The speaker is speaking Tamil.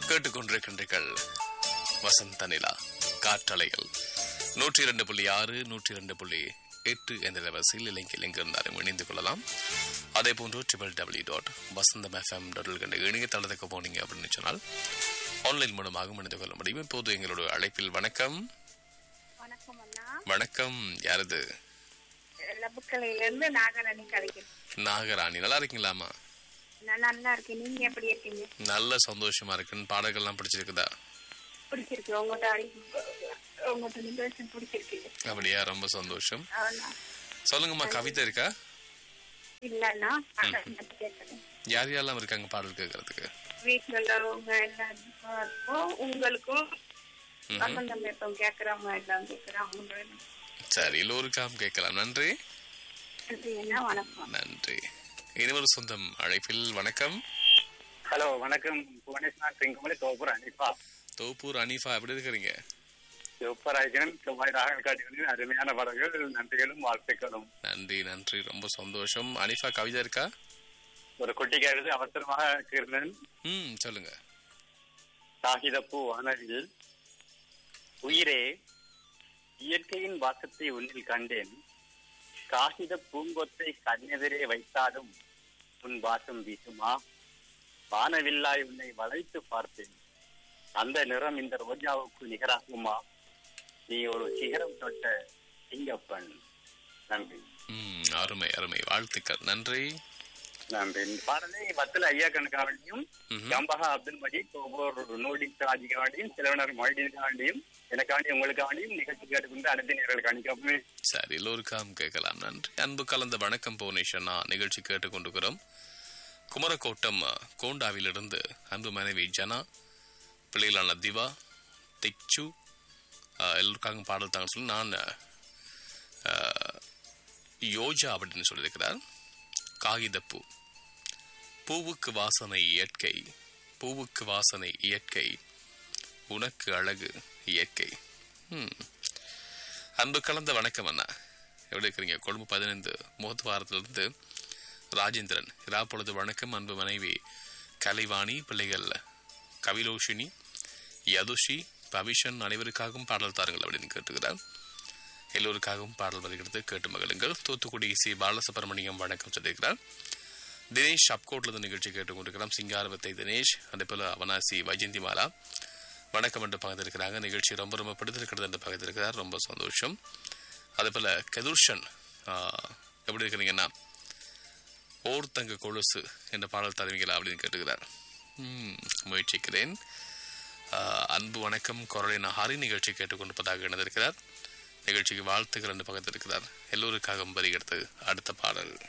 கேட்டுக்கொண்டிருக்கின்றீர்கள் வசந்த நிலா காற்றலைகள் நூற்றி இரண்டு புள்ளி ஆறு நூற்றி இரண்டு புள்ளி எட்டு என்ற வரிசையில் இலங்கையில் எங்கிருந்தாலும் இணைந்து கொள்ளலாம் அதே போன்று triple W dot Vasantham FM dot கண்ட இணையதளத்துக்கு போனீங்க அப்படின்னு சொன்னால் ஆன்லைன் மூலமாக இணைந்து கொள்ள முடியும் இப்போது எங்களோட அழைப்பில் வணக்கம் வணக்கம் அண்ணா வணக்கம் யாரது லபுக்கலையில இருந்து நாகரணி கலைக்கிறேன் நாகராணி நல்லா இருக்கீங்களாமா நான் நல்லா இருக்கேன் நீங்க எப்படி இருக்கீங்க நல்ல சந்தோஷமா இருக்குன்னு பாடல்கள்லாம் பிடிச்சிருக்குதா பிடிச்சிருக்கு உங்கள்கிட்ட அடி உங்கள்கிட்ட நிகழ்ச்சி பிடிச்சிருக்கு அப்படியா ரொம்ப சந்தோஷம் ஆனா, சொல்லுங்கம்மா கவிதை இருக்கா இல்லைண்ணா அதான் நான் கேட்கறேன் யார் யாரெல்லாம் இருக்காங்க பாடல் கேட்கறதுக்கு வீட்டுல உள்ளவங்க எல்லாருக்கும் உங்களுக்கும் வசந்தம் எப்போ கேட்கறவங்க எல்லாம் கேட்கறாங்க சரி எல்லோருக்காம் கேட்கலாம் நன்றி என்ன வணக்கம் நன்றி இனிமொரு சொந்தம் அழைப்பில் வணக்கம் ஹலோ வணக்கம் புவனேஸ்வரன் திங்கமலை தோப்பூர் அனிப்பா தோப்பூர் அனீஃபா எப்படி இருக்கிறீங்க சூப்பர் ஐக்கன் செவ்வாய் ராகல் காட்டிகளின் அருமையான படங்கள் நன்றிகளும் வாழ்த்துக்களும் நன்றி நன்றி ரொம்ப சந்தோஷம் அனிஃபா கவிதை இருக்கா ஒரு குட்டிக்கு எழுதி அவசரமாக கீர்ணன் ம் சொல்லுங்க காகிதப்பூ வானவில் உயிரே இயற்கையின் வாசத்தை உன்னில் கண்டேன் காகித பூங்கொத்தை கண்ணெதிரே வைத்தாலும் உன் வாசம் வீசுமா வானவில்லாய் உன்னை வளைத்து பார்த்தேன் அந்த நிறம் இந்த ரோஜாவுக்கு நிகராகுமா நீ ஒரு சிகரம் தொட்ட சிங்கப்பன் நன்றி ம் அருமை அருமை வாழ்த்துக்கள் நன்றி நன்றி இந்த பாடலை பத்துல ஐயா கணக்காவண்டியும் ம்ஹும். ஜம்பஹா அப்துல் மஜீத் ஒவ்வொரு நோடிக் ராஜிகாண்டியும் சிலவனர் மொழிகாண்டியும் எனக்காண்டி உங்களுக்காண்டியும் நிகழ்ச்சி கேட்டுக்கொண்டு அடுத்த நேர்கள் கணிக்கப்பமே சரி எல்லோருக்காம் கேட்கலாம் நன்றி அன்பு கலந்த வணக்கம் புவனேஸ்வரனா நிகழ்ச்சி கேட்டுக்கொண்டிருக்கிறோம் குமரக்கோட்டம் அஹ், கோண்டாவிலிருந்து அன்பு மனைவி ஜனா பிள்ளைகளான திவா திக்சு அஹ், எல்லோருக்காகவும் பாடல் தாங்க சொல்லி நான் அஹ், யோஜா அப்படின்னு சொல்லியிருக்கிறார் காகிதப்பூ பூவுக்கு வாசனை இயற்கை பூவுக்கு வாசனை இயற்கை உனக்கு அழகு இயற்கை ம் அன்பு கலந்த வணக்கம் அண்ணா எப்படி இருக்கிறீங்க கொழும்பு பதினைந்து முகத்து வாரத்திலிருந்து ராஜேந்திரன் இரா பொழுது வணக்கம் அன்பு மனைவி கலைவாணி பிள்ளைகள் கவிலோஷினி யதுஷி பவிஷன் அனைவருக்காகவும் பாடல் தாருங்கள் அப்படின்னு கேட்டுக்கிறார் எல்லோருக்காகவும் பாடல் வருகிறது கேட்டு மகளுங்கள் தூத்துக்குடி சி பாலசுப்ரமணியம் வணக்கம் சொல்லியிருக்கிறார் தினேஷ் அப்கோட்ல நிகழ்ச்சி கேட்டுக்கொண்டிருக்கிறோம் சிங்காரவத்தை தினேஷ் அதே போல அவனாசி வைஜந்தி மாலா வணக்கம் என்று பகிர்ந்திருக்கிறாங்க நிகழ்ச்சி ரொம்ப ரொம்ப பிடித்திருக்கிறது என்று பகிர்ந்திருக்கிறார் ரொம்ப சந்தோஷம் அதே போல கதுர்ஷன் ஆஹ், எப்படி இருக்கிறீங்கன்னா ஓர் தங்க கொலுசு என்ற பாடல் தருவீங்களா அப்படின்னு கேட்டுக்கிறார் ம், முயற்சிக்கிறேன் ஆஹ், அன்பு வணக்கம் கொரலின ஹரி நிகழ்ச்சி கேட்டுக்கொண்டிருப்பதாக இணைந்திருக்கிறார் நிகழ்ச்சிக்கு வாழ்த்துக்கள் என்று பகிர்ந்திருக்கிறார் எல்லோருக்காகவும் வருகிறது அடுத்த பாடல்